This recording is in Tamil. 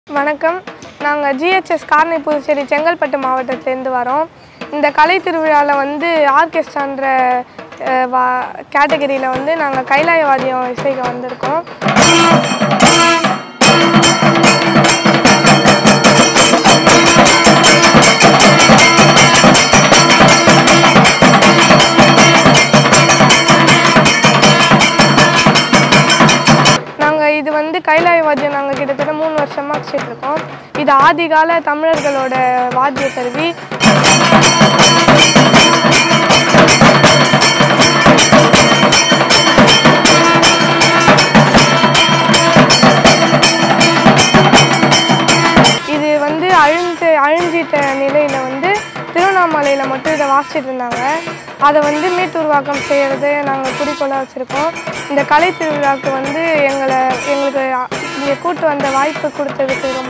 வணக்கம் நாங்கள் ஜிஹெச்எஸ் கார்னை புதுச்சேரி செங்கல்பட்டு மாவட்டத்திலேருந்து வரோம் இந்த கலை திருவிழாவில் வந்து ஆர்கெஸ்ட்ரான்ற அஹ், வா கேட்டகரியில் வந்து நாங்கள் கைலாயவாதியம் இசைக்க வந்திருக்கோம் நாங்கள் இது வந்து கைலாயவாத்தியம் நாங்கள் கிட்டத்தட்ட மூணு வருஷமாக வச்சுட்டு இருக்கோம் இது ஆதிகால தமிழர்களோட வாத்திய கருவி இது வந்து அழிஞ்சு அழிஞ்சிட்ட நிலையில் வந்து திருவண்ணாமலையில் மட்டும் இதை வாசிச்சுட்டு இருந்தாங்க அதை வந்து மீட்டுருவாக்கம் செய்கிறது நாங்கள் குறிக்கோளாக வச்சுருக்கோம் இந்த கலை திருவிழாவுக்கு வந்து எங்களை எங்களுக்கு இங்கே கூட்டு வந்த வாய்ப்பு கொடுத்ததுக்கு